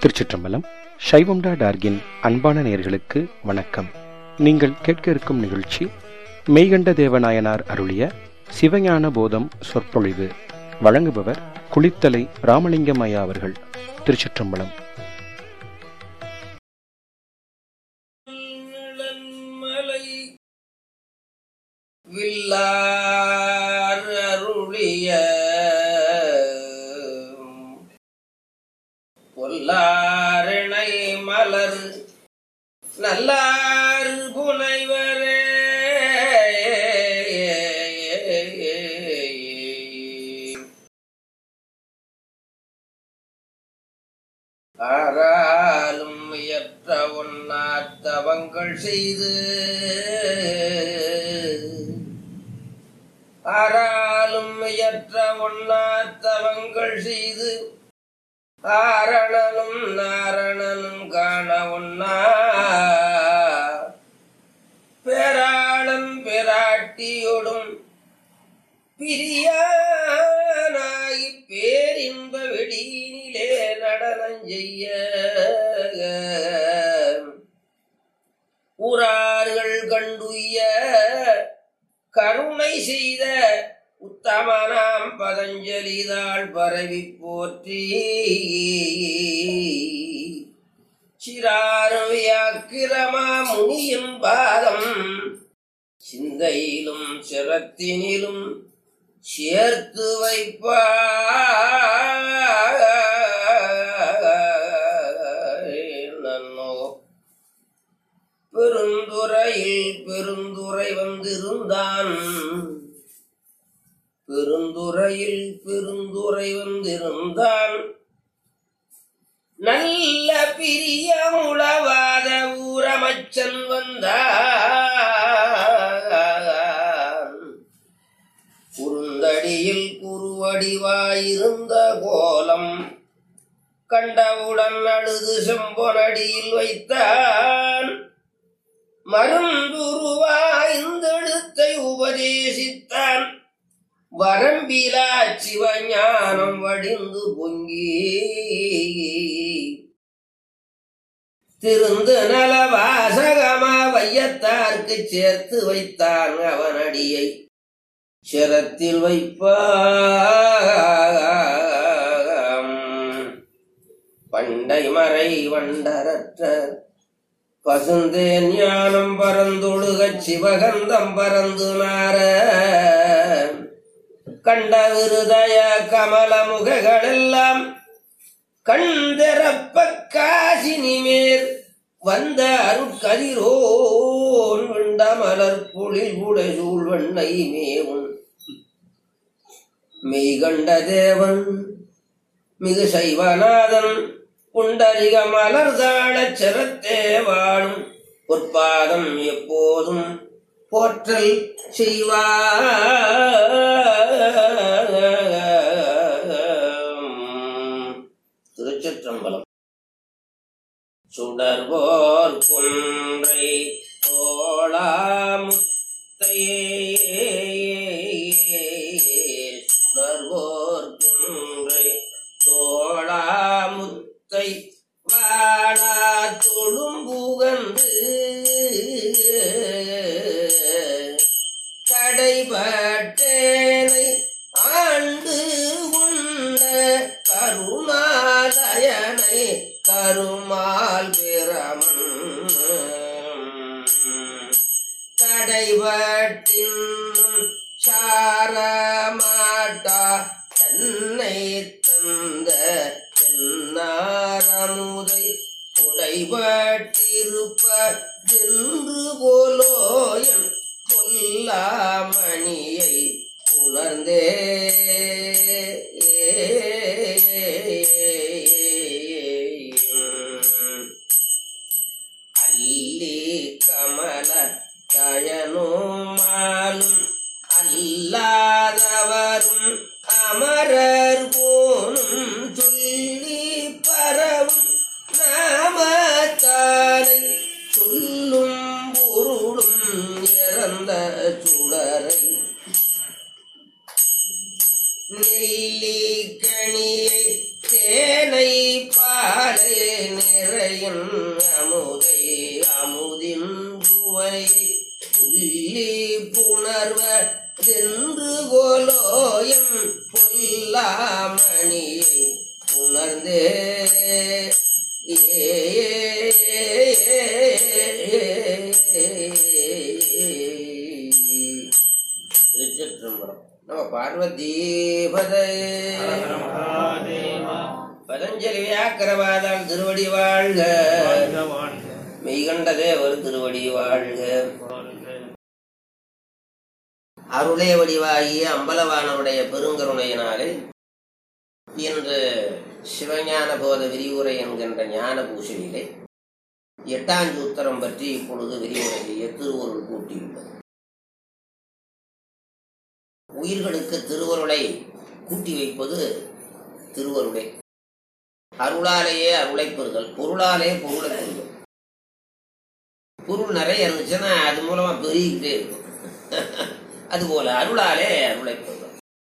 திருச்சிற்றம்பலம் சைவம்டா டார்கின் அன்பான நேயர்களுக்கு வணக்கம் நீங்கள் கேட்க இருக்கும் நிகழ்ச்சி மெய்கண்ட தேவநாயனார் அருளிய சிவஞான போதம் சொற்பொழிவு வழங்குபவர் குளித்தலை ராமலிங்கம் ஐயா அவர்கள் திருச்சிற்றம்பலம் நிழன்மலை வில்லார் அருளிய பொல்லாரணை மலர் நல்லார் புனைவரே ஆறாலும் இயற்ற ஒன்னாத்தவங்கள் செய்து ஆறாலும் இயற்ற ஒன்னாத்தவங்கள் செய்து ஆரணனும் நாரணனும் காண ஒன்னா பேராளன் பெராட்டியோடும் பிரியானாய் பேரின்ப வெடியினிலே நடனம் செய்ய ஊரார்கள் கண்டுய கருணை செய்த உத்தமனாம் பதஞ்சலிதாள் பரவி போற்றி சிறாரும் வியாக்கிரமா முனியின் பாதம் சிந்தையிலும் சிரத்தினிலும் சேர்த்து வைப்பார் நன்னோ பெருந்துறையில் பெருந்துரை வந்திருந்தான் பெருந்துறையில் பெருந்துரை வந்திருந்தான் நல்ல பிரியமுளவாத ஊரமச்சன் வந்தான் குறுந்தடியில் குறுவடிவாயிருந்த கோலம் கண்டவுடன் அழுது செம்பொனடியில் வைத்தான் மருந்துருவாய்ந்தெழுத்தை உபதேசித்தான் வரம்பிலா சிவஞானம் வடிந்து பொங்கி திருந்து நல வாசகமா வையத்தார்க்கு சேர்த்து வைத்தான் அவனடியை சிரத்தில் வைப்பாம் பண்டை மறை வண்டரற்ற பசுந்தேன் ஞானம் பரந்தொழுகச் சிவகந்தம் பரந்து நார கண்ட விருதய கமல முகங்களெல்லாம் கண்திறப்ப காசினி மேல் வந்த அருட்கதிரோன் விண்ட மலர் பொழில் உடைசூழ் வண்ணை மேவும் மெய்கண்ட தேவன் மிகு சைவநாதன் புண்டரிக மலர்தாழச் சிரத்தே வாழும் பொற்பாதம் எப்போதும் போற்றல் செய்வார் திருச்சிற்றம்பலம் சுடர்வோர் குன்றை தோளாமுத்தையே சுடர்வோர் குன்றை தோளாமுத்தை வாழா தொழும்புகந்து கடைபட்டேனை ஆண்டு உண்ட கருமாலயனை கருமால் பிரமன் கடைபட்டின் சாரமாட்டா தன்னை தந்த தென்னாரமுதை உடைபட்டிருப்ப தின்று போலோயன் பொல்லாமணியை உணர்ந்தே அல்லி கமல கயனோமாலும் அல்லாதவரும் அமரர் போனும் சொல்லி பரவும் நாமத்தாலை சொல்லும் பொருளும் இறந்த சுடரை நிறையின் அமுதை அமுதின் சுவையை புள்ளி புணர்வ தென்று கோலோயன் பொல்லாமணியை உணர்ந்தே திருச்சிற்றம்பலம் நம்ம பார்வதி பதே பதஞ்சலி வியாக்கரவாதால் திருவடி வாழ்க மெய்கண்டதே ஒரு திருவடி வாழ்க அருளே வடிவாகிய அம்பலவானவுடைய பெருங்கருணையினாலே இன்று சிவஞான போத விரிவுரை என்கின்ற ஞான பூசையிலே எட்டாஞ்சூத்திரம் பற்றி இப்பொழுது விரிவுரை செய்ய திருவருள் கூட்டியுள்ளது உயிர்களுக்கு திருவருளை கூட்டி வைப்பது திருவருளே அருளாலேயே அருளை பெறுதல் பொருளாலே பொருளை பெறுதல் பொருள் நிறைய இருந்துச்சுன்னா அது மூலமா பெருகிக்கிட்டே இருக்கும் அதுபோல அருளாலே அருளை பெறுதல்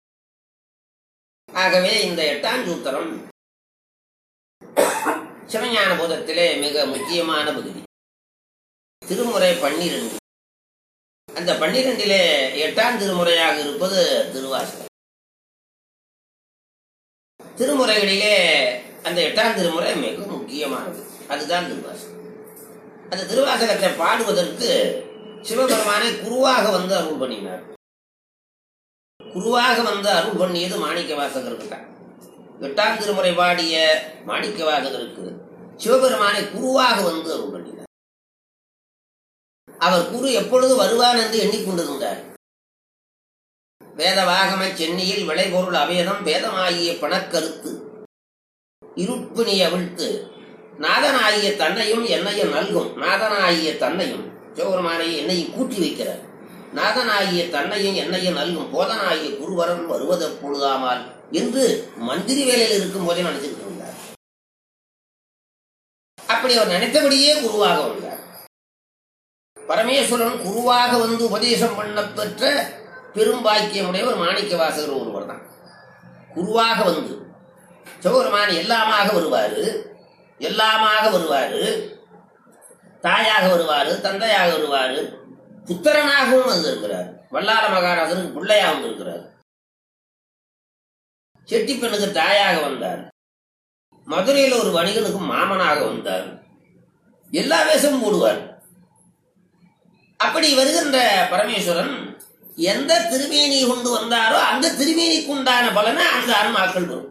ஆகவே இந்த எட்டாம் சூத்திரம் சிவஞான போதத்திலே மிக முக்கியமான பகுதி திருமுறை பன்னிரண்டு அந்த பன்னிரெண்டிலே எட்டாம் திருமுறையாக இருப்பது திருவாசகம் திருமுறைகளிலே அந்த எட்டாம் திருமுறை மிக முக்கியமானது அதுதான் திருவாசகம் அந்த திருவாசகத்தை பாடுவதற்கு சிவபெருமானை குருவாக வந்து அருள் பண்ணினார் குருவாக வந்து அருள் பண்ணியது மாணிக்க வாசகருக்கு தான் எட்டாம் திருமுறை பாடிய மாணிக்க வாசகருக்கு சிவபெருமானை குருவாக வந்து அருள் பண்ணினார் அவர் குரு எப்பொழுது வருவான் என்று எண்ணிக்கொண்டிருந்தார் வேதவாகம சென்னியில் விளைபொருள் அவேதம் வேதமாகிய பணக்கருத்து இருப்பினி அவிழ்த்து நாதனாகிய தன்னையும் என்னையும் நல்கும் நாதனாகிய தன்னையும் சிவபெருமானை என்னையும் கூட்டி வைக்கிறார் நாதனாகிய தன்னையும் என்னையும் நல்கும் போதனாகிய குருவரன் வருவது பொழுதாமால் என்று மந்திரி வேலையில் இருக்கும் போதே நினைச்சுக்கிட்டு இருந்தார் அப்படி அவர் நினைத்தபடியே குருவாக வந்தார் பரமேஸ்வரன் குருவாக வந்து உபதேசம் பண்ண பெற்ற பெரும்பாக்கியமுடையவர் மாணிக்க வாசகர் ஒருவர் தான் குருவாக வந்து சிவபெருமான் எல்லாமாக வருவாரு எல்லாமாக வருவாரு தாயாக வருவாரு தந்தையாக வருவாரு புத்திரனாகவும் வந்திருக்கிறார் வல்லார மகாராஜனுக்கு பிள்ளையாக வந்திருக்கிறார் செட்டி பெண்ணுக்கு தாயாக வந்தார் மதுரையில் ஒரு வணிகனுக்கு மாமனாக வந்தார் எல்லா வேஷமும் போடுவார் அப்படி வருகின்ற பரமேஸ்வரன் எந்த திருமேனி கொண்டு வந்தாரோ அந்த திருமேனிக்கு உண்டான பலனை அந்த ஆன்மாக்கள் வரும்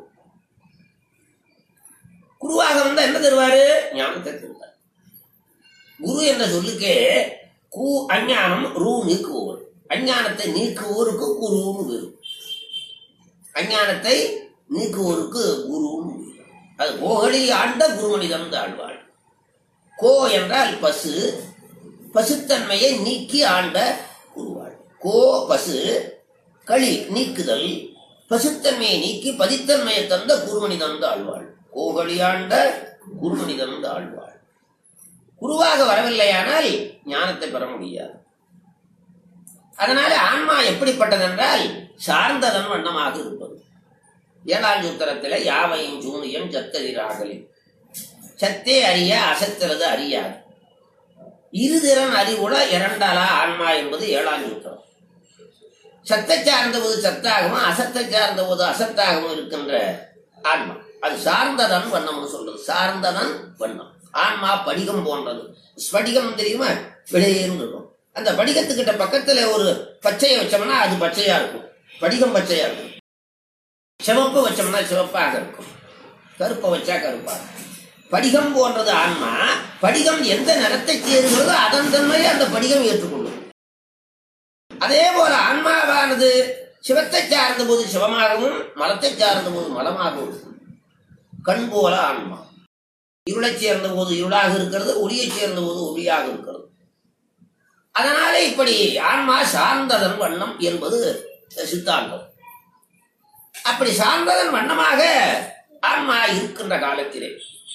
குருவாக வந்தா என்ன தருவாரு ஞானத்தை தருவார் குரு என்ற சொல்லுக்கே கு அஞ்ஞானம் ரூ நீக்குவோர் அஞ்ஞானத்தை நீக்குவோருக்கு குருன்னு வரும் அஞ்ஞானத்தை நீக்குவோருக்கு குருன்னு பேரு. அது கோகலி ஆண்ட குருமனிதம் தாழ்வாள் கோ என்றால் பசு பசுத்தன்மையை நீக்கி ஆண்ட குருவாள் கோ பசு களி நீக்குதல் பசுத்தன்மையை நீக்கி பதித்தன்மையை தந்த குருமணி தந்த ஆழ்வாள் கோகலியாண்ட குருமணி தந்த ஆழ்வாள் குருவாக வரவில்லையானால் ஞானத்தை பெற முடியாது அதனால ஆன்மா எப்படிப்பட்டதென்றால் சார்ந்ததன் வண்ணமாக இருப்பது ஏழாம் சூத்திரத்தில் யாவையும் சூனியம் சத்ததிராகலின் சத்தே அறிய அசத்திறது அறியாது இருதிறன் அறிவுட இரண்டாலா ஆன்மா என்பது ஏழாம் சூத்திரம் சத்தை சார்ந்த போது சத்தாகவும் அசத்தை சார்ந்த போது அசத்தாகவும் இருக்கின்ற ஆன்மா அது சார்ந்ததன் வண்ணம்னு சொல்றது சார்ந்ததன் வண்ணம் ஆன்மா படிகம் போன்றது ஸ்படிகம் தெரியுமா வெளியேன்னு இருக்கும் அந்த படிகத்துக்கிட்ட பக்கத்துல ஒரு பச்சையை வச்சோம்னா அது பச்சையா இருக்கும் படிகம் பச்சையா இருக்கும் சிவப்பு வச்சோம்னா சிவப்பாக இருக்கும் கருப்பை வச்சா கருப்பா இருக்கும். படிகம் போன்றது ஆன்மா படிகம் எந்த நிறத்தை சேருகிறதோ அதன் தன்மையை அந்த படிகம் ஏற்றுக்கொள்ளும் அதே போல ஆன்மாவானது சிவத்தை சார்ந்த போது சிவமாகவும் மலத்தை சார்ந்த போது மலமாகவும் இருக்கும். கண் போல ஆன்மா இருளைச் சேர்ந்த போது இருளாக இருக்கிறது ஒளியைச் சேர்ந்த போது ஒளியாக இருக்கிறது அதனால இப்படி ஆன்மா சார்ந்ததன் வண்ணம் என்பது சித்தாந்தம் அப்படி சார்ந்ததன் வண்ணமாக ஆன்மா இருக்கின்ற காலத்திலே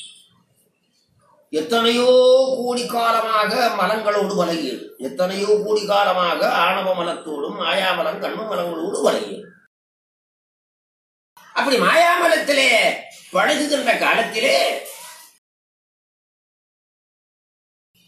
எத்தனையோ கோடி காலமாக மலங்களோடு வலகியது எத்தனையோ கோடி காலமாக ஆணவ மலத்தோடும் மாயாமலம் கண்ம மலங்களோடு வலகியது அப்படி மாயாமலத்திலே பழகுகின்ற காலத்திலே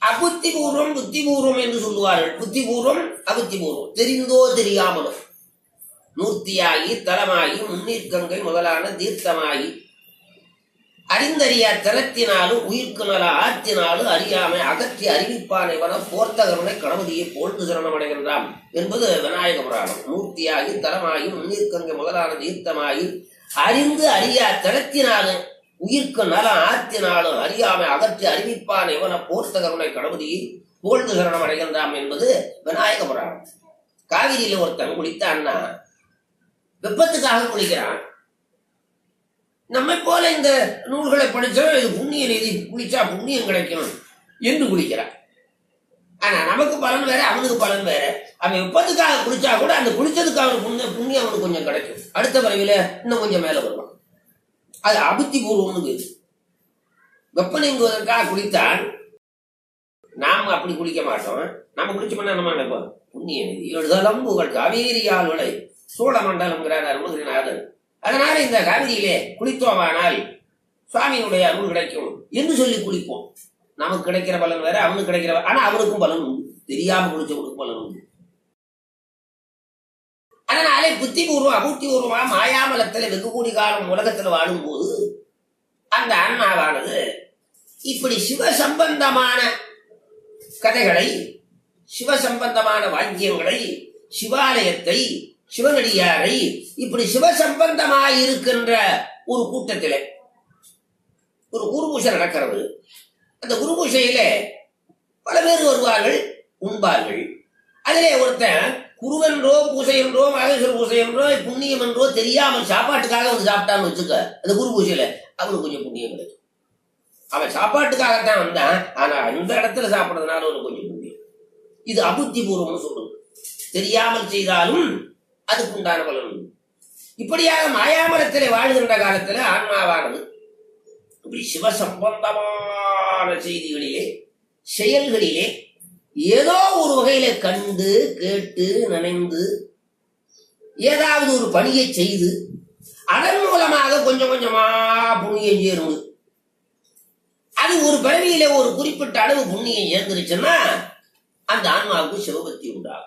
அபுத்திபூர்வம் புத்திபூர்வம் என்று சொல்லுவார்கள் புத்திபூர்வம் அபுத்திபூர்வம் தெரிந்தோ தெரியாமலோ மூர்த்தியாகி தலமாகி முன்னீர்க்கங்கை முதலான தீர்த்தமாகி அறிந்தறியா திறத்தினாலும் உயிர்க்கு நல ஆற்றினாலும் அறியாமை அகற்றி அறிவிப்பானை வன போர்த்தகருணை கடவுளியை போழ்ந்து சரணமடைகின்றான் என்பது விநாயக புராணம் மூர்த்தியாகி தலமாகி முன்னீர்க்கங்கை முதலான தீர்த்தமாகி அறிந்து அறியா திறத்தினாலும் உயிர்க்கு நல ஆற்றினாலும் அறியாமை அகற்றி அறிவிப்பான் இவன போர்த்தகருணை கடவுளியை போழ்ந்து சரணம் அடைகின்றான் என்பது விநாயக புராணம் காவிரியில ஒருத்தன் குளித்தான்னா வெப்பத்துக்காக குளிக்கிறான் நம்மை போல இந்த நூல்களை படிச்சா இது புண்ணிய நிதி குளிச்சா புண்ணியம் கிடைக்கும் என்று குளிக்கிறான் ஆனா நமக்கு பலன் வேற அவனுக்கு பலன் வேற அவன் வெப்பத்துக்காக குளிச்சா கூட அந்த குளிச்சதுக்கு அவனுக்கு புண்ணிய புண்ணியம் அவனுக்கு கொஞ்சம் கிடைக்கும் அடுத்த பிறவில இன்னும் கொஞ்சம் மேல வருவான் அது அபுத்தி பூர்வம்னு பேரு வெப்ப நீங்குவதற்காக குளித்தான் நாம் அப்படி குளிக்க மாட்டோம் நம்ம குளிச்சோம்னா நம்ம நினைப்போம் புண்ணிய நிதி எழுதலம் புகழ் காவேரியால் விளை சோழ மண்டலம்ங்கிறார் அருமகிரிநாதர் அதனால இந்த காவிரியிலே குளித்தோமானால் சுவாமியினுடைய அருள் கிடைக்கும் என்று சொல்லி குளிப்போம் நமக்கு கிடைக்கிற பலன் வேற அவனுக்கு கிடைக்கிற பலன். ஆனா அவனுக்கும் பலன் உண்டு தெரியாம குளிச்சவனுக்கு பலன் உண்டு அதனாலே புத்திபூர்வம் அபூர்த்திபூர்வமா மாயாமலத்துல வெகு கோடி காலம் உலகத்துல வாழும்போது அந்த ஆன்மாவானது இப்படி சிவ சம்பந்தமான கதைகளை சிவ சம்பந்தமான வாக்கியங்களை சிவாலயத்தை சிவனடியாரை இப்படி சிவ சம்பந்தமாய் இருக்கின்ற ஒரு கூட்டத்திலே ஒரு குருபூஷை நடக்கிறது அந்த குருபூஷையில பல பேர் வருவார்கள் உண்பார்கள் அதிலே ஒருத்தன் குருவென்றோ பூசை என்றோ மகேஸ்வர பூசை என்றோ புண்ணியம் என்றோ தெரியாமல் சாப்பாட்டுக்காக வந்து சாப்பிட்டான்னு வச்சுக்க அந்த குரு பூஜையில அவனுக்கு கொஞ்சம் புண்ணியம் கிடைக்கும் அவன் சாப்பாட்டுக்காகத்தான் வந்தான் ஆனா இந்த இடத்துல சாப்பிடுறதுனால அவனுக்கு கொஞ்சம் புண்ணியம் இது அபுத்தி பூர்வம்னு சொல்றது தெரியாமல் செய்தாலும் அதுக்கு உண்டான பலன் உண்டு. இப்படியாக மாயாமரத்திலே வாழ்கின்ற காலத்துல ஆன்மாவானது இப்படி சிவ சம்பந்தமான செய்திகளிலே செயல்களிலே ஏதோ ஒரு வகையில கண்டு கேட்டு நினைந்து ஏதாவது ஒரு பணியை செய்து அதன் மூலமாக கொஞ்சம் கொஞ்சமா புண்ணியம் சேருது அது ஒரு பிறவியில ஒரு குறிப்பிட்ட அளவு புண்ணியம் சேர்ந்துருச்சுன்னா அந்த ஆன்மாவுக்கு சிவபக்தி உண்டாகும்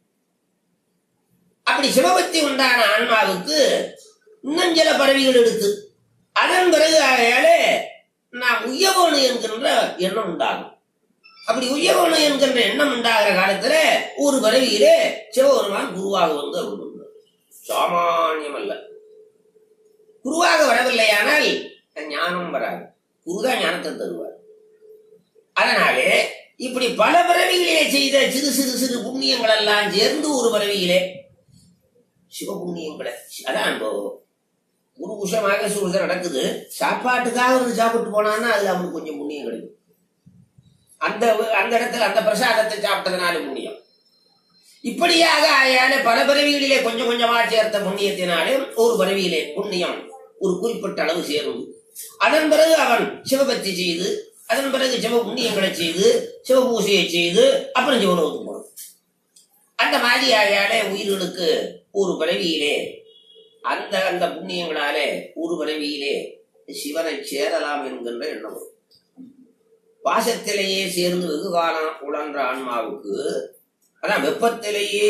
அப்படி சிவபக்தி உண்டான ஆன்மாவுக்கு இன்னும் சில பறவைகள் எடுத்து அதன் பிறகு ஆகையாலே நாம் உய்யவோனு என்கின்ற எண்ணம் உண்டாகும் அப்படி உய்யவோனு என்கின்ற எண்ணம் உண்டாகிற காலத்துல ஒரு பறவையிலே சிவபெருமான் குருவாக வந்து அருள் புரிந்தார். சாமானியம் அல்ல குருவாக வரவில்லையானால் ஞானம் வராது குருதான் ஞானத்தை தருவார் அதனாலே இப்படி பல பிறவிகளிலே செய்த சிறு சிறு சிறு புண்ணியங்கள் எல்லாம் சேர்ந்து ஒரு பிறவியிலே சிவபுண்ணியங்களை அதான் இப்போ குரு குஷமாக சூழ்நிலை நடக்குது சாப்பாட்டுக்காக வந்து சாப்பிட்டு போனான்னா அதுல அவனுக்கு கொஞ்சம் புண்ணியம் கிடைக்கும் அந்த அந்த இடத்துல அந்த பிரசாதத்தை சாப்பிட்டதுனால புண்ணியம் இப்படியாக ஆயால பல பிறவிகளிலே கொஞ்சம் கொஞ்சமா சேர்த்த புண்ணியத்தினாலே ஒரு பிறவியிலே புண்ணியம் ஒரு குறிப்பிட்ட அளவு சேரும் அதன் பிறகு அவன் சிவபக்தி செய்து அதன் பிறகு சிவ புண்ணியங்களை செய்து சிவபூசையை செய்து அப்புறம் சிவலோகத்துக்கு போகணும் அந்த மாதிரி ஆகையாலே உயிர்களுக்கு ஒரு பிறவியிலே அந்த அந்த புண்ணியங்களாலே ஒரு பிறவியிலே சிவனை சேரலாம் என்கின்ற எண்ணம் வரும். பாசத்திலேயே சேர்ந்து வெகு காலம் உழன்ற ஆன்மாவுக்கு அதான் வெப்பத்திலேயே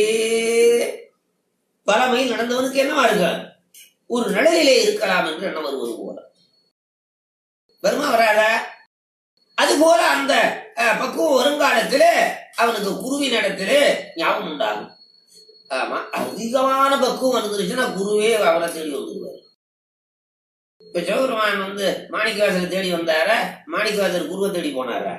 பல மைல் நடந்தவனுக்கு என்னவா இருக்க ஒரு நிழலிலே இருக்கலாம் என்று எண்ணம் வருவது போல வருமா வராதா அது போல அந்த அஹ், பக்குவம் வருங்காலத்திலே அவனுக்கு குருவின் இடத்திலே ஞாபகம் உண்டாகும் ஆமா அதிகமான பக்குவம் வந்துருச்சுன்னா குருவே அவனை தேடி வந்துருவார் இப்ப சிவபெருமான் வந்து மாணிக்கவாசரை தேடி வந்தாரா மாணிக்கவாசர் குருவை தேடி போனாரா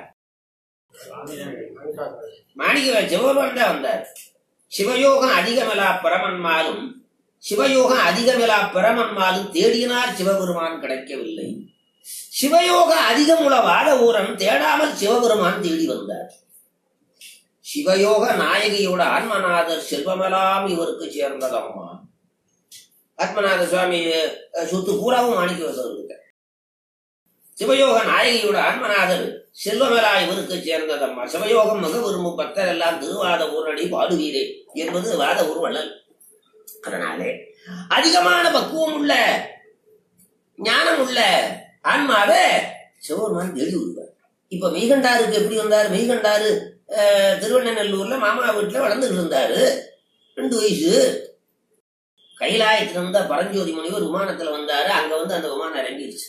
மாணிக்க சிவபெருமான் தான் வந்தார் சிவயோகம் அதிகமிலா பரமன்மாலும் சிவயோகம் அதிகமிலா பரமன்மாலும் தேடினார் சிவபெருமான் கிடைக்கவில்லை சிவயோக அதிகமுள்ள வாத ஊரன் தேடாமல் சிவபெருமான் தேடி வந்தார் சிவயோக நாயகியோட ஆன்மநாதர் செல்வமெல்லாம் இவருக்கு சேர்ந்ததம்மா ஆத்மநாத சுவாமி அஹ், சொத்து பூராவும் மாணிக்க வசவர்கிட்ட சிவயோக நாயகியோட ஆன்மநாதர் செல்வமெலா இவருக்கு சேர்ந்ததம்மா சிவயோகம் மிக விரும்பும் பக்தர் எல்லாம் திருவாத ஊரடி பாடுவீரே என்பது வாத ஊர் வள்ளல் அதனாலே அதிகமான பக்குவம் உள்ள ஞானம் உள்ள ஆன்மாவே சிவபெருமான் தேடி விடுவார் இப்ப மெய்கண்டாருக்கு எப்படி வந்தாரு மெய்கண்டாரு அஹ், திருவண்ணநல்லூர்ல மாமா வீட்டுல வளர்ந்துட்டு இருந்தாரு ரெண்டு வயசு கைலாயத்துல இருந்த பரஞ்சோதி முனிவர் விமானத்துல வந்தாரு அங்க வந்து அந்த விமானம் இறங்கிடுச்சு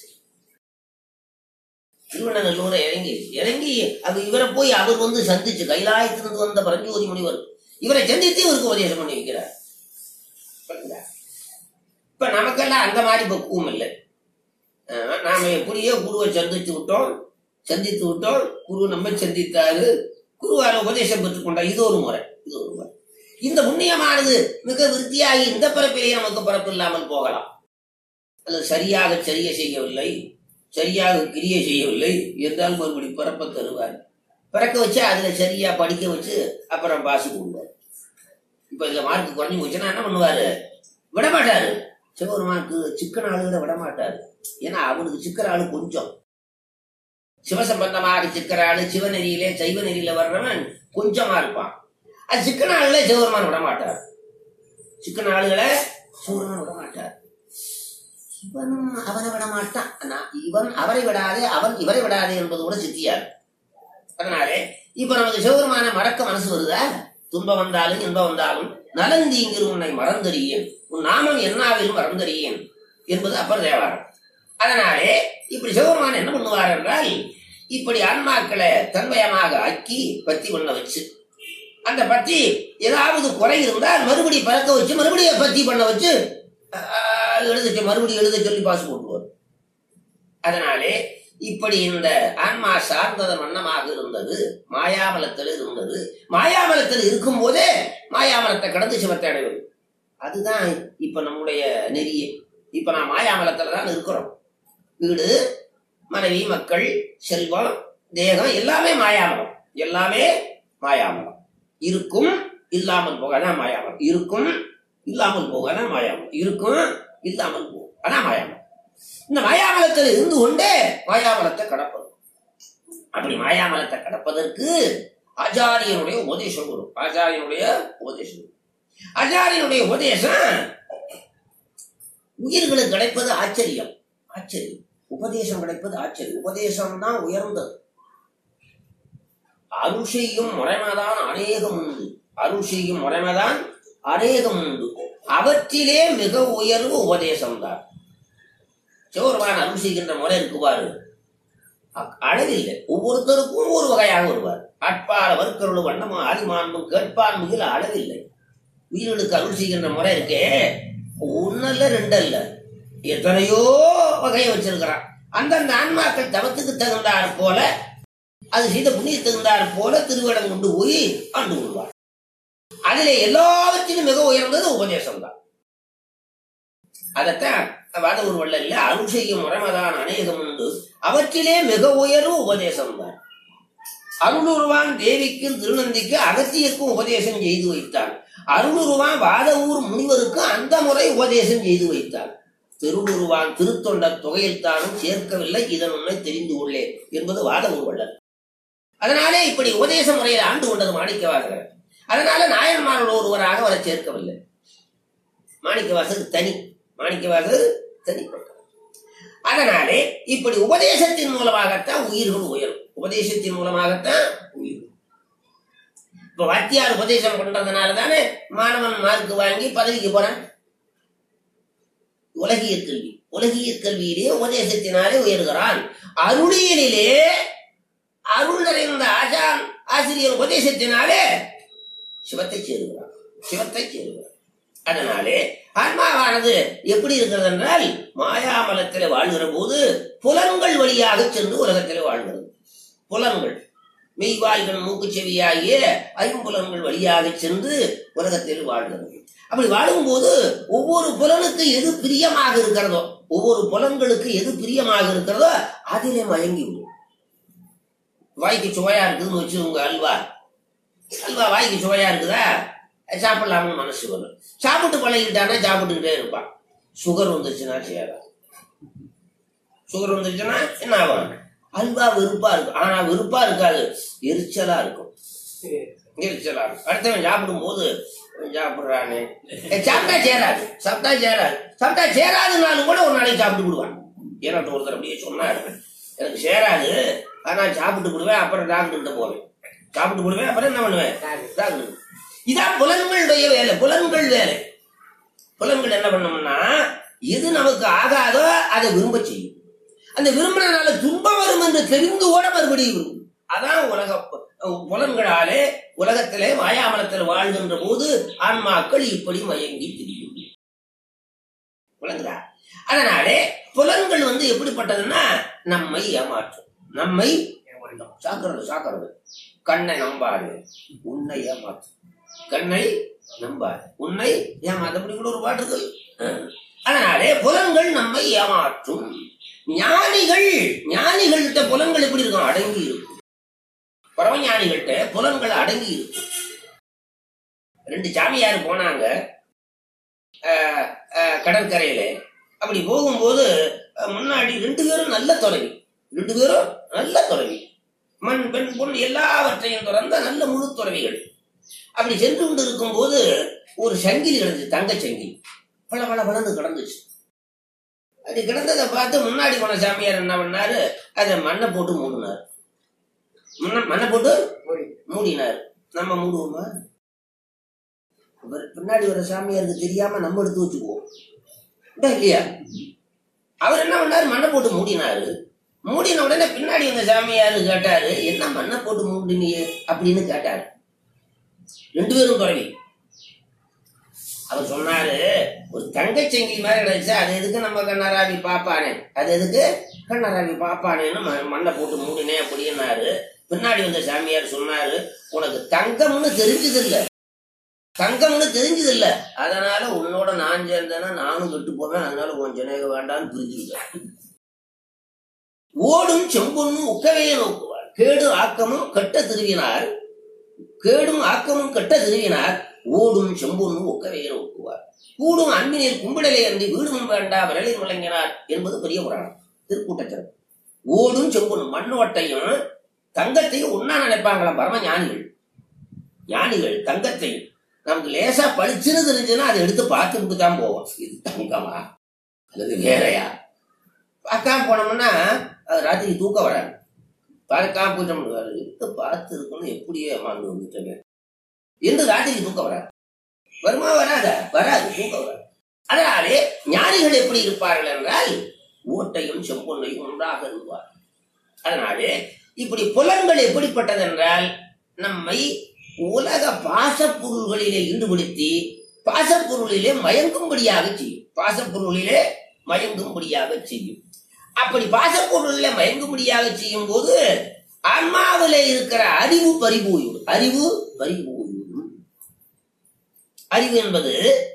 திருவண்ணநல்லூரை இறங்கி இறங்கி அது இவரை போய் அவர் வந்து சந்திச்சு கைலாயத்திலிருந்து வந்த பரஞ்சோதி முனிவர் இவரை சந்தித்து இவருக்கு உபதேசம் பண்ணி வைக்கிறார் புரியுதா? இப்ப நமக்கெல்லாம் அந்த மாதிரி பக்குவம் இல்லை அஹ் நாம எப்படியோ குருவை சந்தித்து விட்டோம் சந்தித்து விட்டோம் குரு நம்ம சந்தித்தாரு குருவால உபதேசம் பெற்றுக்கொண்டார் இது ஒரு முறை இது ஒரு முறை இந்த புண்ணியமானது மிக விருத்தியாகி இந்த பிறப்பிலேயே நமக்கு பிறப்பு இல்லாமல் போகலாம் அல்லது சரியாக சரிய செய்யவில்லை சரியாக கிரியை செய்யவில்லை என்றால் மறுபடி பிறப்பை தருவார் பிறக்க வச்சு அதுல சரியா படிக்க வச்சு அப்புறம் பாசு கொடுவார் இப்ப இதுல மார்க் குறைஞ்சு போச்சுன்னா என்ன பண்ணுவாரு விட மாட்டாரு சிவபெருமானுக்கு சிக்கன ஆளுகளை விட மாட்டாரு ஏன்னா அவனுக்கு சிக்கன ஆளு கொஞ்சம் சிவசம்பந்தமாக சிக்கிற ஆளு சிவநெறியிலே சைவ நெறியில வர்றவன் கொஞ்சமா இருப்பான் அது சிக்கன ஆளுகளை சிவபெருமான் விட மாட்டார் சிக்கன ஆளுகளை சிவபெருமான் விட மாட்டார் இவனும் அவனை விட மாட்டான் ஆனா இவன் அவரை விடாதே அவன் இவரை விடாதே என்பது கூட சித்தியார் அதனாலே இப்ப நமக்கு சிவபெருமான மறக்க மனசு வருதா துன்பம் வந்தாலும் இன்பம் வந்தாலும் நலந்தீங்கிரு உன்னை மறந்தறியேன் உன் நாமம் என்னாவிலும் மறந்தறியேன் என்பது அப்பர் தேவாரம் அதனாலே இப்படி சிவபெருமான் என்ன பண்ணுவார் என்றால் இப்படி ஆன்மாக்களை தன்மயமாக ஆக்கி பத்தி பண்ண வச்சு அந்த பத்தி ஏதாவது குறை இருந்தால் மறுபடி பறக்க வச்சு மறுபடியும் பத்தி பண்ண வச்சு ஆஹ், எழுத மறுபடியும் எழுத சொல்லி பாசு போட்டுருவார் அதனாலே இப்படி இந்த ஆன்மா சார்ந்ததன் வண்ணமாக இருந்தது மாயாமலத்தில் இருந்தது மாயாமலத்தில் இருக்கும் போதே மாயாமலத்தை கடந்து சிவத்தை அடைவது அதுதான் இப்ப நம்முடைய நெறியே இப்ப நான் மாயாமலத்துல தான் இருக்கிறோம் வீடு மனைவி மக்கள் செல்வம் தேகம் எல்லாமே மாயாமலம் எல்லாமே மாயாமலம் இருக்கும் இல்லாமல் போக அதான் மாயாமலம் இருக்கும் இல்லாமல் போக அதான் மாயாமலம் இருக்கும் இல்லாமல் போகும் அதான் மாயாமலம் இந்த மாயாமலத்தில் இருந்து கொண்டே மாயாமலத்தை கடப்பது அப்படி மாயாமலத்தை கடப்பதற்கு ஆச்சாரியனுடைய உபதேசம் வரும் ஆச்சாரியனுடைய உபதேசம் வரும். ஆச்சாரியனுடைய உபதேசம் உயிர்களுக்கு கிடைப்பது ஆச்சரியம் ஆச்சரியம் உபதேசம் கிடைப்பது ஆச்சரியம் உபதேசம் தான் உயர்ந்தது அருள் செய்யும் முறைமைதான் அநேகம் உண்டு அருள் செய்யும் முறைமைதான் அநேகம் உண்டு அவற்றிலே மிக உயர்வு உபதேசம்தான் சிவபெருமான் அருள் செய்கின்ற முறை இருக்கு பாரு அ- அளவில்லை ஒவ்வொருத்தருக்கும் ஒரு வகையாக வருவார் அட்பால வர்க்கருள் வண்ணமும் ஆதிமான்பும் கேட்பான் மிகில் அளவில்லை உயிர்களுக்கு அருள் செய்கின்ற முறை இருக்கே ஒன்னல்ல ரெண்டல்ல எத்தனையோ வகையை வச்சிருக்கிறான் அந்தந்த ஆன்மாக்கள் தவத்துக்கு தகுந்தாற் போல அது செய்த புண்ணிய தகுந்தாற் போல திருவிடம் கொண்டு போய் ஆண்டு கொள்வார் அதிலே எல்லாவற்றிலும் மிக உயர்ந்தது உபதேசம் தான் அதைத்தான் வாத ஒரு வள்ளல்ல அருள் செய்யும் முறைமதான் அநேகம் உண்டு அவற்றிலே மிக உயர்வு உபதேசம் தான் அருளுருவான் தேவிக்கு திருநந்திக்கு அகத்தியருக்கும் உபதேசம் செய்து வைத்தான் அருளுருவான் வாத ஊர் முனிவருக்கு அந்த முறை உபதேசம் செய்து வைத்தான் திருவுருவான் திருத்தொண்ட தொகையில் தானும் சேர்க்கவில்லை இதன் உண்மை தெரிந்து கொள்ளேன் என்பது வாத ஊர்வள்ளல் அதனாலே இப்படி உபதேச முறையில் ஆண்டு கொண்டது மாணிக்கவாசகர் அதனால நாயன்மாரோட ஒருவராக அவரை சேர்க்கவில்லை மாணிக்கவாசகர் தனி மாணிக்கவாசகர் தனிப்பட்டவர் அதனாலே இப்படி உபதேசத்தின் மூலமாகத்தான் உயிர்கள் உயரும் உபதேசத்தின் மூலமாகத்தான் உயிர் இப்ப வாத்தியார் உபதேசம் பண்றதுனால தானே மாணவன் மார்க் வாங்கி பதவிக்கு போறான் உலகிய கல்வி உலகிய கல்வியிலே உபதேசத்தினாலே உயர்கிறான் அருளியலிலே அருள் நிறைந்த ஆசான் ஆசிரியர் உபதேசத்தினாலே சிவத்தை சேருகிறான் சிவத்தை சேருகிறான் அதனாலே ஆன்மாவானது எப்படி இருக்கிறது என்றால் மாயாமலத்திலே வாழ்கிற போது புலன்கள் வழியாக சென்று உலகத்திலே வாழ்கிறது புலன்கள் மெய்வாய்கள் மூக்கு செவியாகிய ஐம்புலன்கள் வழியாக சென்று உலகத்தில் வாழ்கிறது அப்படி வாழும்போது ஒவ்வொரு புலனுக்கு எது பிரியமாக இருக்கிறதோ ஒவ்வொரு புலன்களுக்கு எது பிரியமாக இருக்கிறதோ அதிலே மயங்கி விடும் வாய்க்கு சுவையா இருக்குதுன்னு வச்சு உங்க அல்வா அல்வா வாய்க்கு சுவையா இருக்குதா சாப்பிடலாம்னு மனசு வரும் சாப்பிட்டு பழகிட்டானா சாப்பிட்டுக்கிட்டே இருப்பான் சுகர் வந்துருச்சுன்னா சேராது சுகர் வந்துருச்சுன்னா என்ன ஆகும் அல்வா வெறுப்பா இருக்கும் ஆனா வெறுப்பா இருக்காது எரிச்சலா இருக்கும் எரிச்சலா இருக்கும் அடுத்தவன் சாப்பிடும் போது சாப்பிடுறானே ஏ, சாப்பிட்டா சேராது சாப்பிட்டா சேராது சாப்பிட்டா சேராதுனாலும் கூட ஒரு நாளைக்கு சாப்பிட்டு விடுவான் ஏன்னா ஒருத்தர் அப்படியே சொன்னாரு எனக்கு சேராது நான் சாப்பிட்டு போடுவேன் அப்புறம் டாக்டர்கிட்ட போவேன் சாப்பிட்டு போடுவேன் அப்புறம் என்ன பண்ணுவேன் டாக்டர் இதான் புலன்களுடைய வேலை புலன்கள் வேலை புலன்கள் என்ன பண்ணோம்னா எது நமக்கு ஆகாதோ அதை விரும்ப செய்யும் அந்த விரும்பினால துன்பம் வரும் என்று தெரிந்து கூட மறுபடியும் விரும்பும் அதான் உலக பு- புலன்களாலே உலகத்திலே மாயாமலத்தில் வாழ்கின்ற போது ஆன்மாக்கள் இப்படி மயங்கி திரியும் விளங்குதா அதனாலே புலன்கள் வந்து எப்படிப்பட்டதுன்னா நம்மை ஏமாற்றும் நம்மை சாக்கிறது சாக்கிறது கண்ணை நம்பாது உன்னை ஏமாற்றும் கண்ணை நம்பாது உன்னை ஏமாத்து அப்படி கூட ஒரு பாட்டு இருக்கு அஹ். அதனாலே புலன்கள் நம்மை ஏமாற்றும் ஞானிகள் ஞானிகள்கிட்ட புலன்கள் எப்படி இருக்கும் அடங்கி இருக்கும் பரமஞானிகள்கிட்ட புலன்கள் அடங்கி இருக்கும் ரெண்டு சாமியார் போனாங்க அஹ், அஹ், கடற்கரையில அப்படி போகும்போது அஹ், முன்னாடி ரெண்டு பேரும் நல்ல துறவி ரெண்டு பேரும் நல்ல துறவி மண் பெண் பொன் எல்லாவற்றையும் துறந்த நல்ல முழு துறவிகள் அப்படி சென்று கொண்டு இருக்கும்போது ஒரு சங்கிலி கிடந்துச்சு தங்க சங்கிலி பல பல பலன்னு கிடந்துச்சு அது கிடந்ததை பார்த்து முன்னாடி போன சாமியார் என்ன பண்ணாரு அதை மண்ணை போட்டு மூடினார் மண்ணை- மண்ணை போட்டு மூடினார் நம்ம மூடுவோமா இவர் பின்னாடி வர சாமியாருக்கு தெரியாம நம்ம எடுத்து வச்சுக்குவோம் இதா இல்லையா அவர் என்ன பண்ணாரு மண்ணை போட்டு மூடினாரு மூடின உடனே பின்னாடி வந்த சாமியாரு கேட்டாரு என்ன மண்ணை போட்டு மூடினியே அப்படின்னு கேட்டாரு ரெண்டு பேரும் குறைவி அவர் சொன்னாரு ஒரு தங்கச்செங்கி மாதிரி கிடைச்சு அது எதுக்கு நம்ம கண்ணாராவி பாப்பானே அது எதுக்கு கண்ணாராவி பாப்பானேன்னு ம- மண்ணை போட்டு மூடினேன் அப்படின்னாரு பின்னாடி வந்த சாமியார் சொன்னாரு உனக்கு தங்கம்னு தெரிஞ்சது இல்ல தங்கம்னு தெரிஞ்சது இல்ல அதனால உன்னோட நான் சேர்ந்தேன்னா நானும் கெட்டு போவேன் அதனால உன் ஜனக வேண்டாம்னு புரிஞ்சுக்கிட்டேன் ஓடும் செம்பொன்னும் உக்கவையை நோக்குவார் கேடு ஆக்கமும் கெட்ட திருவினார் கேடும் ஆக்கமும் கெட்ட திருவினார் ஓடும் செம்பொன்னும் ஒக்கவையை நோக்குவார் கூடும் அன்பினில் கும்பிடலை அன்றி வீடும் வேண்டா விரலில் முழங்கினார் என்பது பெரிய புராணம் திருக்கூட்டச்சரம் ஓடும் செம்பொன்னும் மண்ணோட்டையும் தங்கத்தையும் ஒன்னா நினைப்பாங்களாம் பரம ஞானிகள் ஞானிகள் தங்கத்தையும் நமக்கு லேசா பளிச்சுன்னு தெரிஞ்சுன்னா அதை எடுத்து பார்த்துட்டு தான் போவோம் இது தங்கமா அல்லது வேறையா பார்க்காம போனோம்னா அது ராத்திரி தூக்கம் வராது பார்க்காம போயிட்டோம் எடுத்து பார்த்து இருக்கணும் எப்படியே ஏமாந்து வந்துட்டேங்க என்று ராத்திரி தூக்கம் வராது வருமா வராத வராது தூக்கம் வராது அதனாலே ஞானிகள் எப்படி இருப்பார்கள் என்றால் ஓட்டையும் செம்பொன்னையும் ஒன்றாக இருப்பார் அதனாலே இப்படி புலன்கள் எப்படிப்பட்டது என்றால் நம்மை உலக பாசப்பொருள்களிலே ஈடுபடுத்தி பாசப்பொருளிலே மயங்கும்படியாக செய்யும் பாசப்பொருளிலே மயங்கும்படியாக செய்யும் அப்படி பாசப்பொருளிலே மயங்கும்படியாக செய்யும் போது ஆன்மாவிலே இருக்கிற அறிவு பறிபோய்விடும் அறிவு பறிபோய்விடும் அறிவு என்பது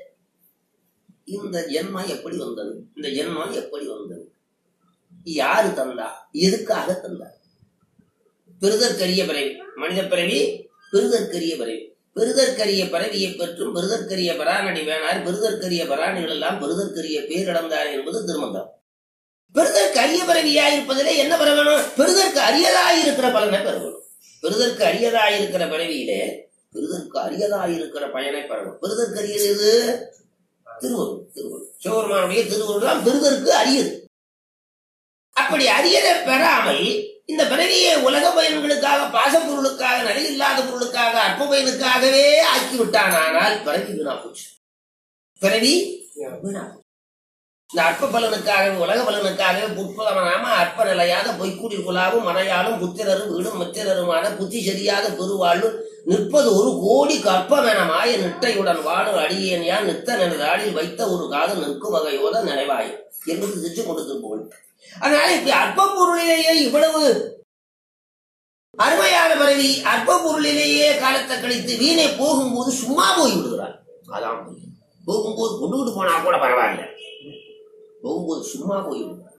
இந்த ஜென்மம் எப்படி வந்தது இந்த ஜென்மம் எப்படி வந்தது யாரு தந்தா எதுக்காக தந்தா பெருதற்கரிய பிறவி மனித பிறவி பெருதற்கரிய பிறவி பெருதற்கரிய பிறவியை பெற்றும் பெருதற்கரிய பரானடி வேணார் பெருதற்கரிய பராணிகள் எல்லாம் பெருதற்கரிய பேரிழந்தார் என்பது திருமந்தம் பெருதற்கு அரிய பிறவியாய் இருப்பதிலே என்ன பெற வேணும் பெருதற்கு அரியதாய் இருக்கிற பலனை பெற வேணும் பெருதற்கு அரியதாய் இருக்கிற பிறவியிலே பெருதற்கு அரியதாய் இருக்கிற பயனை பெறணும் பெருதற்கு அரியது எது திருவருள் திருவருள் சிவபெருமானுடைய திருவருள் தான் பெருதற்கு அரியது அப்படி அரியதை பெறாமல் இந்த பிறவியை உலக பயன்களுக்காக பாசப்பொருளுக்காக நிலையில்லாத பொருளுக்காக அற்ப பயனுக்காகவே ஆக்கி விட்டானால் பிறவி வீணா போச்சு பிறவி வீணா போச்சு. இந்த அற்ப பலனுக்காகவே உலக பலனுக்காகவே புட்பலனாம அற்ப நிலையாத பொய்க்குடில் குலாவும் மனையாலும் புத்திரரும் வீடும் மித்திரருமான புத்தி சரியாத பெருவாழ்வு நிற்பது ஒரு கோடி கற்பமென மாய நிட்டையுடன் வாடும் அடியேன் யான் நித்த நினைதாளில் வைத்த ஒரு காதல் நிற்கும் வகையோத நினைவாய் என்பது திருச்சி கொடுத்து போல் அதனால இப்ப அற்ப பொருளிலேயே இவ்வளவு அருமையான பிறவி அற்ப பொருளிலேயே காலத்தை கழித்து வீணை போகும்போது சும்மா போய் விடுகிறார் அதான் பொய். போகும்போது கொண்டுகிட்டு போனா கூட பரவாயில்ல போகும்போது சும்மா போய் விடுகிறார்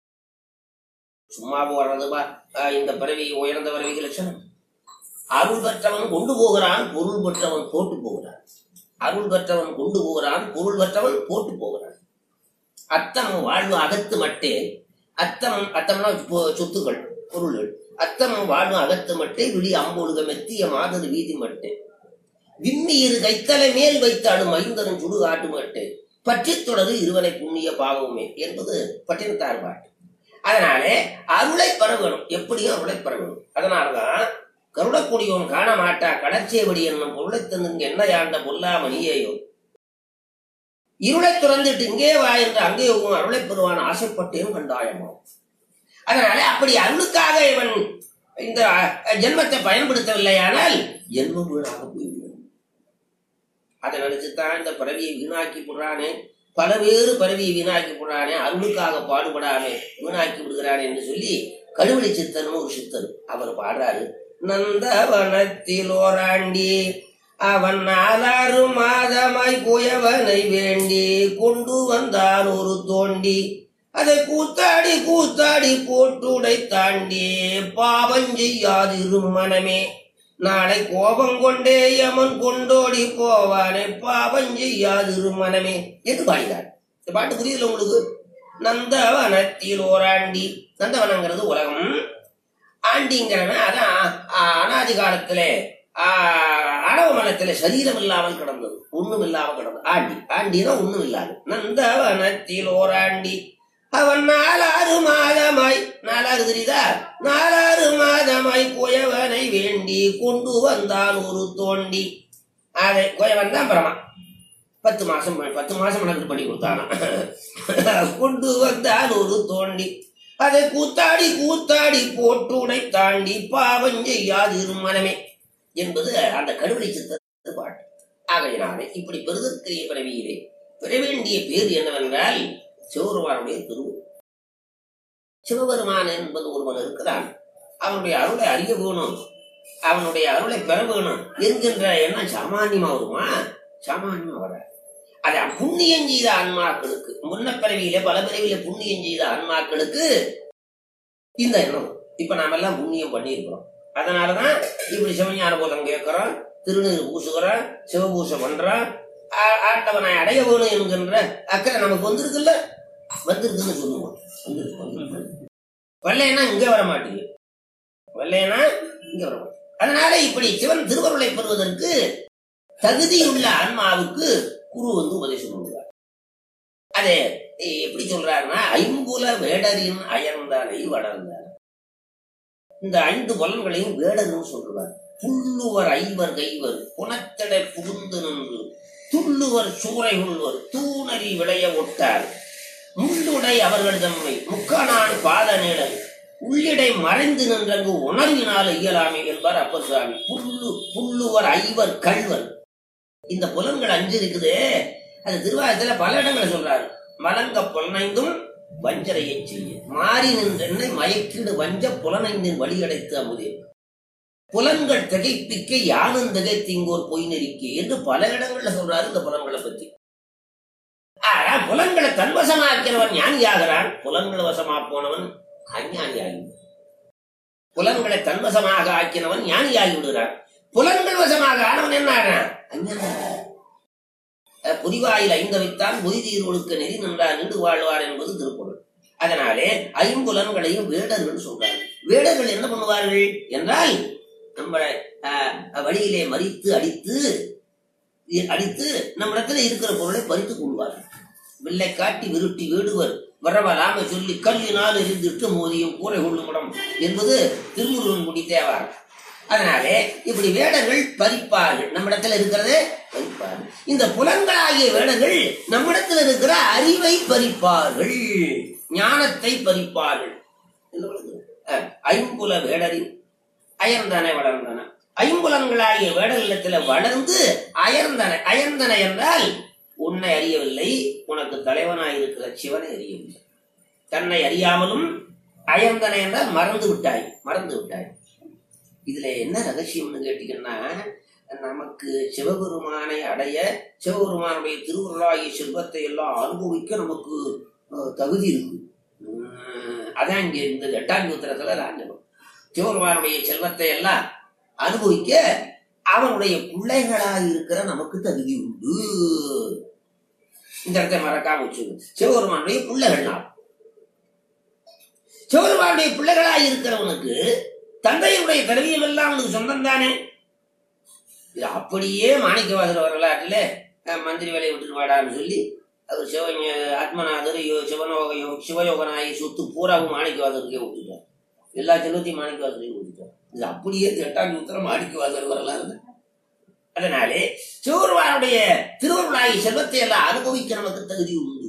சும்மா போறது பா- ஆஹ் இந்த பிறவி உயர்ந்த பிறவிக்கு லட்சணம் அருள் பெற்றவன் கொண்டு போகிறான் பொருள் பெற்றவன் போட்டு போகிறான் அருள் பெற்றவன் கொண்டு போகிறான் பொருள் பெற்றவன் போட்டு போகிறான் அத்தம் வாழ்வு அகத்து மட்டே அத்தம் அத்தம்னா பொ- சொத்துக்கள் பொருள்கள் அத்தம் வாழ்வு அகத்து மட்டே விழி அம்பொழுக மெத்திய மாதர் வீதி மட்டே விம்மி இரு கைத்தலை மேல் வைத்தாடும் ஐந்தரும் சுடு காட்டு மட்டே பற்றித் தொடரு இருவனை புண்ணிய பாவமே என்பது பட்டினத்தார் பாட்டு அதனாலே அருளை பெற வேணும் எப்படியும் அருளை பெற வேணும் அதனாலதான் கருடக்கூடியவன் காண மாட்டா கடச்சேவடி என்னும் பொருளை தந்துங்க என்ன யாண்ட பொல்லாமணியேயோ இருளை துறந்துட்டு இங்கே வா என்று அங்கே உன் அருளை பெறுவான் ஆசைப்பட்டேன் கண்டாயமோ அதனால அப்படி அருளுக்காக இவன் இந்த அஹ், ஜென்மத்தை பயன்படுத்தவில்லையானால் ஜென்மம் வீணாக போய்விடும் அதை நினைச்சுதான் இந்த பிறவியை வீணாக்கி போடுறானே பல வேறு பிறவியை வீணாக்கி போடுறானே அருளுக்காக பாடுபடாமே வீணாக்கி விடுகிறானே என்று சொல்லி கடுவழி சித்தனும் ஒரு சித்தர் அவர் பாடுறாரு நந்தவனத்தில் ஓராண்டி அவன் நாலாறு மாதமாய் குயவனை வேண்டி கொண்டு வந்தான் ஒரு தோண்டி அதை கூத்தாடி கூத்தாடி போட்டுடை தாண்டி பாவம் செய்யாதிரு மனமே நாளை கோபம் கொண்டே யமன் கொண்டோடி போவானே பாவம் செய்யாதிரு மனமே என்று பாடினார் இந்த பாட்டு புரியுதுல உங்களுக்கு நந்தவனத்தில் ஓராண்டி நந்தவனங்கிறது உலகம் ஆண்டிங்கிறவன் அதான் ஆ, அனாதி காலத்திலே ஆ, ஆணவ மனத்திலே சரீரம் இல்லாமல் கிடந்தது ஒண்ணும் இல்லாமல் கிடந்தது ஆண்டி ஆண்டினா ஒண்ணும் இல்லாது நந்தவனத்தில் ஓராண்டி அவன் நாலாறு மாதமாய் நாலாறு தெரியுதா நாலாறு மாதமாய் குயவனை வேண்டி கொண்டு வந்தான் ஒரு தோண்டி அதை குயவன் தான் பரமா பத்து மாசம் பத்து மாசம் எனக்கு பண்ணி கொடுத்தானா கொண்டு வந்தான் ஒரு தோண்டி அதை கூத்தாடி கூத்தாடி போட்டுடை தாண்டி பாவம் செய்யாது மனமே என்பது அந்த கடுவழி சித்த பாட்டு ஆகையினாலே இப்படி பெருதற்கிரிய பிறவியிலே பெற வேண்டிய பேர் என்னவென்றால் சிவபெருமானுடைய திரு சிவபெருமான் என்பது ஒருவன் இருக்கிறான் அவனுடைய அருளை அறிய வேணும் அவனுடைய அருளை பெற வேணும் என்கின்ற எண்ணம் சாமானியமா வருமா சாமானியமா வர அது புண்ணியம் செய்த ஆன்மாக்களுக்கு முன்ன பிறவியில பல பிறவியில புண்ணியம் செய்த ஆன்மாக்களுக்கு இந்த எண்ணம் இப்ப நாம எல்லாம் புண்ணியம் பண்ணியிருக்கிறோம் அதனாலதான் இப்படி சிவஞான போதம் கேட்கிறோம் திருநீர் பூசுகிறோம் சிவபூசை பண்றோம் ஆ- ஆண்டவனை அடைய வேணும் என்கின்ற அக்கறை நமக்கு வந்திருக்குல்ல வந்திருக்குன்னு சொல்லுவோம் வந்திருக்கு, வந்திருக்கு. வரலைன்னா இங்க வர மாட்டீங்க வரலைன்னா இங்க வர மாட்டீங்க அதனால இப்படி சிவன் திருவருளை பெறுவதற்கு தகுதியுள்ள ஆன்மாவுக்கு குரு வந்து உபதேசம் பண்ணுவார் அதே எப்படி சொல்றாருன்னா ஐம்புல வேடரின் அயர்ந்தானை வளர்ந்தார் இந்த ஐந்து புலன்களையும் வேடர்னு சொல்றார் புல்லுவர் ஐவர் கைவர் புனத்தடை புகுந்து நின்று துள்ளுவர் சூறை உள்ளவர் தூணறி விளைய ஒட்டார் முள்ளுடை அவர்கள் தம்மை முக்கணான் பாத நீடல் உள்ளிடை மறைந்து நின்றங்கு உணர்வினால் இயலாமை என்பார் அப்பர் சுவாமி புல்லு புல்லுவர் ஐவர் கள்வர் இந்த புலன்கள் அஞ்சு இருக்குது அது திருவாரத்துல பல இடங்களை சொல்றாரு மலங்க புலனைந்தும் வஞ்சரையை செய்ய மாறி நின்றென்னை மயக்கீடு வஞ்ச புலனைந்தின் வழியடைத்து அமுதே புலன்கள் திகைப்பிக்க யானும் திகைத்திங்கோர் பொய் நெறிக்கை என்று பல இடங்கள்ல சொல்றாரு இந்த புலன்களை பத்தி ஆனா புலன்களை தன்வசமாக்கிறவன் ஞானியாகிறான் புலன்களை வசமா போனவன் அஞ்ஞானியாகி புலன்களை தன்வசமாக ஆக்கினவன் ஞானியாகி விடுகிறான் புலன்கள் வசமாக ஆனவன் என்ன ஆகிறான் அஞ்ஞானி அஹ் புரிவாயில் ஐந்த வைத்தான் பொய்தீர் ஒழுக்க நெறி நின்றார் நின்று வாழ்வார் என்பது திருக்குறள் அதனாலே ஐம்புலன்களையும் வேடர்கள் சொல்றார் வேடர்கள் என்ன பண்ணுவார்கள் என்றால் நம்மளை அஹ், வழியிலே மறித்து அடித்து இ- அடித்து நம்மிடத்துல இருக்கிற பொருளை பறித்துக் கொள்வார்கள் வில்லை காட்டி விருட்டி வேடுவர் வரவலாம சொல்லி கல்லினால் எரிந்திட்டு மோதியும் கூரை கொள்ளுமிடம் என்பது திருமுருகன் குடி தேவார் அதனாலே இப்படி வேடர்கள் பறிப்பார்கள் நம்மிடத்துல இருக்கிறதே பறிப்பார்கள் இந்த புலன்களாகிய வேடர்கள் நம்மிடத்தில் இருக்கிற அறிவை பறிப்பார்கள் ஞானத்தை பறிப்பார்கள் என்ன விளங்குது? அஹ், ஐம்புல வேடரின் அயர்ந்தன வளர்ந்தன ஐம்புலன்களாகிய வேடநிலத்துல வளர்ந்து அயர்ந்தன அயர்ந்தன என்றால் உன்னை அறியவில்லை உனக்கு தலைவனாய் இருக்கிற சிவனை அறியவில்லை தன்னை அறியாமலும் அயர்ந்தன என்றால் மறந்து விட்டாய் மறந்து விட்டாய் இதுல என்ன ரகசியம்னு கேட்டீங்கன்னா நமக்கு சிவபெருமானை அடைய சிவபெருமானுடைய திருவுருளாகிய செல்வத்தை எல்லாம் அனுபவிக்க நமக்கு அஹ், தகுதி இருக்கு உம், அதான் இங்க இந்த எட்டாம் சூத்திரத்துல ராஞ்சனம் சிவபெருமானுடைய செல்வத்தை எல்லாம் அனுபவிக்க அவனுடைய பிள்ளைகளாக இருக்கிற நமக்கு தகுதி உண்டு இந்த இடத்தை மறக்காம வச்சுக்கணும் சிவபெருமானுடைய பிள்ளைகள் நாம் சிவபெருமானுடைய பிள்ளைகளாக இருக்கிறவனுக்கு தந்தையுடைய திரவியம் எல்லாம் அவனுக்கு சொந்தம் தானே இது அப்படியே மாணிக்கவாசர் வரலாற்றுல அஹ், மந்திரி வேலையை விட்டுட்டு வாடான்னு சொல்லி அவர் சிவஞ ஆத்மநாதர் யோ- சிவனோக யோ- சிவயோகனாயி சொத்து பூராவும் மாணிக்கவாதருக்கே விட்டுட்டார் எல்லா செல்வத்தையும் மாணிக்கவாதரையும் விட்டுட்டார் இது அப்படியே எட்டாம் உத்தரம் மாணிக்கவாதர் வரலாறு அதனாலே சிவபெருமானுடைய திருவருளாகி செல்வத்தை எல்லாம் அனுபவிக்க நமக்கு தகுதி உண்டு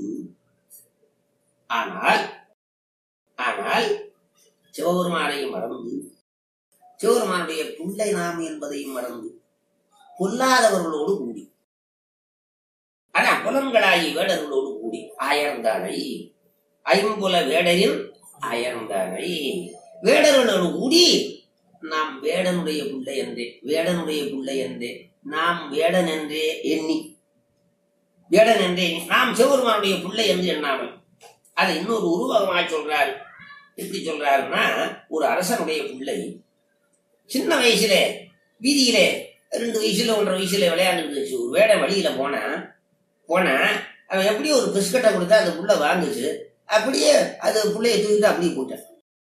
ஆனால் ஆனால் சிவபெருமானையும் மறந்து சிவபெருமானுடைய பிள்ளை நாம் என்பதையும் மறந்து பொல்லாதவர்களோடு கூடி ஆனா புலன்களாகி வேடர்களோடு கூடி ஆயர்ந்தானை ஐம்புல வேடரில் ஆயர்ந்தானை வேடர்களோடு கூடி நாம் வேடனுடைய பிள்ளை என்றே வேடனுடைய பிள்ளை என்றே நாம் வேடன் என்றே எண்ணி வேடன் என்றே எண்ணி நாம் சிவபெருமானுடைய பிள்ளை என்று எண்ணாமல் அதை இன்னொரு உருவகமாக சொல்றாரு எப்படி சொல்றாருன்னா ஒரு அரசனுடைய பிள்ளை சின்ன வயசுல வீதியிலே ரெண்டு வயசுல ஒன்றரை வயசுல விளையாண்டுட்டு இருந்துச்சு ஒரு வேட வழியில போனா போனா அவன் எப்படியோ ஒரு பிஸ்கட்டை கொடுத்தா அந்த புள்ள வாங்குச்சு அப்படியே அது புள்ளைய தூக்கிட்டு அப்படியே போட்டான்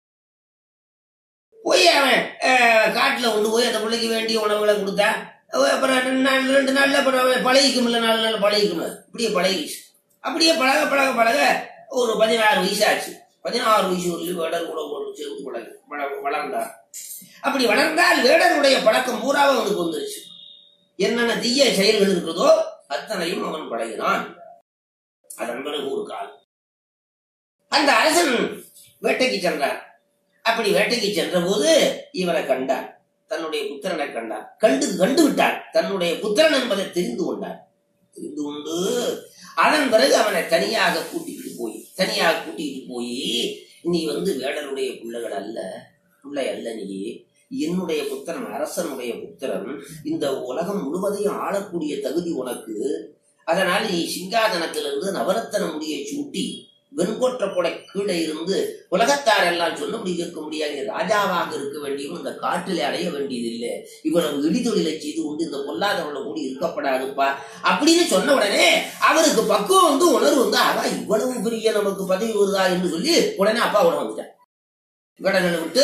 போய் அவன் அஹ், காட்டுல கொண்டு போய் அந்த பிள்ளைக்கு வேண்டிய உணவுகளை கொடுத்தா அவ அப்புறம் ரெண்டு நாள் ரெண்டு நாள்ல அப்புறம் அவன் பழகிக்கும்ல நாலு நாள் பழகிக்கும்ல அப்படியே பழகிச்சு அப்படியே பழக பழக பழக ஒரு பதினாறு வயசு ஆச்சு பதினாறு வயசு ஒரு வேடர் கூட ஒரு சேர்ந்து பழகு வள- வளர்ந்தார் அப்படி வளர்ந்தால் வேடனுடைய பழக்கம் பூராவும் அவனுக்கு வந்துருச்சு என்னென்ன தீய செயல்கள் இருக்கிறதோ அத்தனையும் அவன் பழகினான் அதன் பிறகு ஒரு கால் அந்த அரசன் வேட்டைக்கு சென்றார் அப்படி வேட்டைக்கு சென்ற போது இவனை கண்டார் தன்னுடைய புத்திரனை கண்டார் கண்டு கண்டு விட்டார் தன்னுடைய புத்திரன் என்பதை தெரிந்து கொண்டார் தெரிந்து கொண்டு அதன் பிறகு அவனை தனியாக கூட்டிட்டு போய் தனியாக கூட்டிட்டு போய் நீ வந்து வேடனுடைய பிள்ளைகள் அல்ல பிள்ளை அல்ல நீ என்னுடைய புத்திரன் அரசனுடைய புத்திரன் இந்த உலகம் முழுவதையும் ஆளக்கூடிய தகுதி உனக்கு அதனால் நீ சிங்காதனத்திலிருந்து நவரத்தன முடியை சூட்டி வெண்கொற்ற கொடை கீழே இருந்து உலகத்தார் எல்லாம் சொல்லும்படி கேட்க முடியாது நீ ராஜாவாக இருக்க வேண்டியும் இந்த காட்டிலே அடைய வேண்டியதில்லை இவ்வளவு இடிதொழிலை செய்து கொண்டு இந்த பொல்லாதவளை கூடி இருக்கப்படாதுப்பா அப்படின்னு சொன்ன உடனே அவருக்கு பக்குவம் வந்து உணர்வு வந்து ஆகா இவ்வளவு பெரிய நமக்கு பதவி வருதா என்று சொல்லி உடனே அப்பாவோட வந்துட்டான் வேடனை விட்டு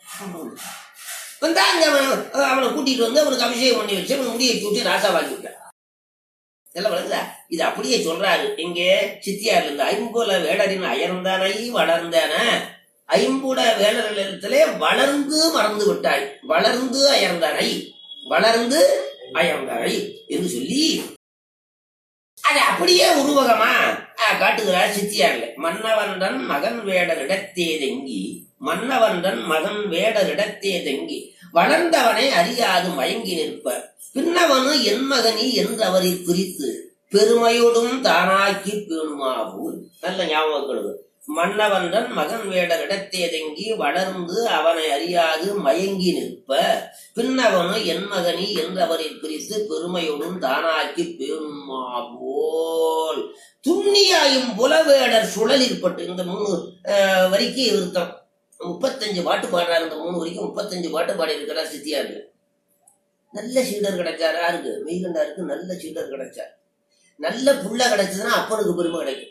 வந்தா அங்க அவன் அவனை கூட்டிட்டு வந்து அவனுக்கு அபிஷேகம் பண்ணி வச்சு அவன் முடியை சூட்டி ராசாவாக்கி விட்டான் எல்லாம் வளர்ந்தா இது அப்படியே சொல்றாரு இங்கே சித்தியார் இருந்து ஐம்புல வேடரின் அயர்ந்தானை வளர்ந்தான ஐம்புட வேடரிடத்திலே வளர்ந்து மறந்து விட்டாய் வளர்ந்து அயர்ந்தானை வளர்ந்து அயர்ந்தானை என்று சொல்லி அது அப்படியே உருவகமா அஹ், காட்டுகிறார் சித்தியார்ல மன்னவன்றன் மகன் வேடரிடத்தே தங்கி மன்னவன்றன் மகன் வேடரிடத்தே தங்கி வளர்ந்தவனை அறியாது மயங்கி நிற்ப பின்னவனு என் மகனி என்று அவரை பிரித்து பெருமையோடும் தானாக்கி பேணுமாவும் நல்ல ஞாபகம் மன்னவன்றன் மகன் வேடர் இடத்தே தங்கி வளர்ந்து அவனை அறியாது மயங்கி நிற்ப பின்னவனு என் மகனி என்று அவரை பிரித்து பெருமையோடும் தானாக்கி பேணுமாவோல் துண்ணியாயும் புலவேடர் சுழலிற்பட்டு இந்த மூணு அஹ், வரிக்கு விருத்தம் முப்பத்தஞ்சு பாட்டு பாடுறாரு இந்த மூணு வரைக்கும் முப்பத்தஞ்சு பாட்டு பாடி இருக்கிறார் சித்தியாரு நல்ல சீடர் கிடைச்சார் யாருக்கு மெய்கண்டாருக்கு நல்ல சீடர் கிடைச்சார் நல்ல புள்ள கிடைச்சதுன்னா அப்பனுக்கு பெருமை கிடைக்கும்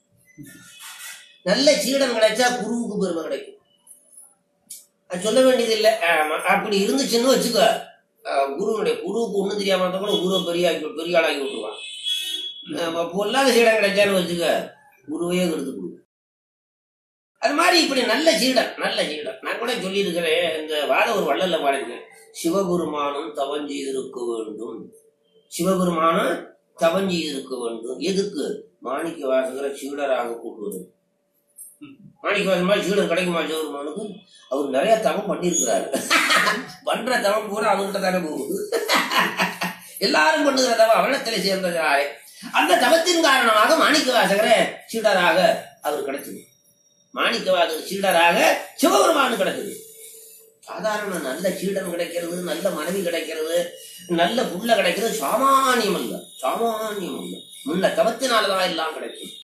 நல்ல சீடன் கிடைச்சா குருவுக்கு பெருமை கிடைக்கும் அது சொல்ல வேண்டியது இல்லை அப்படி இருந்துச்சுன்னு வச்சுக்க அஹ், குருவுடைய குருவுக்கு ஒண்ணும் தெரியாம இருந்தா கூட குருவை பெரிய ஆக்கி பெரிய ஆளாக்கி விட்டுருவான் அஹ், பொல்லாத சீடன் கிடைச்சான்னு வச்சுக்க குருவையே கருத்து கொடு அது மாதிரி இப்படி நல்ல சீடன் நல்ல சீடன் நான் கூட சொல்லியிருக்கிறேன் இந்த வாத ஒரு வள்ளல்ல பாடிருக்கேன் சிவபெருமானும் தவம் செய்திருக்க வேண்டும் சிவபெருமானும் தவம் செய்திருக்க வேண்டும் எதுக்கு மாணிக்க வாசகரை சீடராக கூட்டுவது மாணிக்க வாசகர் மாதிரி சீடர் கிடைக்குமா சிவபெருமானுக்கு அவர் நிறைய தவம் பண்ணியிருக்கிறாரு பண்ற தவம் பூரா அவர்கிட்ட தானே போகுது எல்லாரும் பண்ணுகிற தவம் அவனத்திலே சேர்ந்ததாலே அந்த தவத்தின் காரணமாக மாணிக்க வாசகரை சீடராக அவர் கிடைச்சது மாணிக்கவாசகர் சீடராக சிவபெருமானு கிடைச்சது சாதாரண நல்ல சீடன் கிடைக்கிறது நல்ல மனைவி கிடைக்கிறது நல்ல புள்ள கிடைக்கிறது சாமானியம் அல்ல சாமானியம் அல்ல முன்ன தவத்தினாலதான் எல்லாம் கிடைக்கும்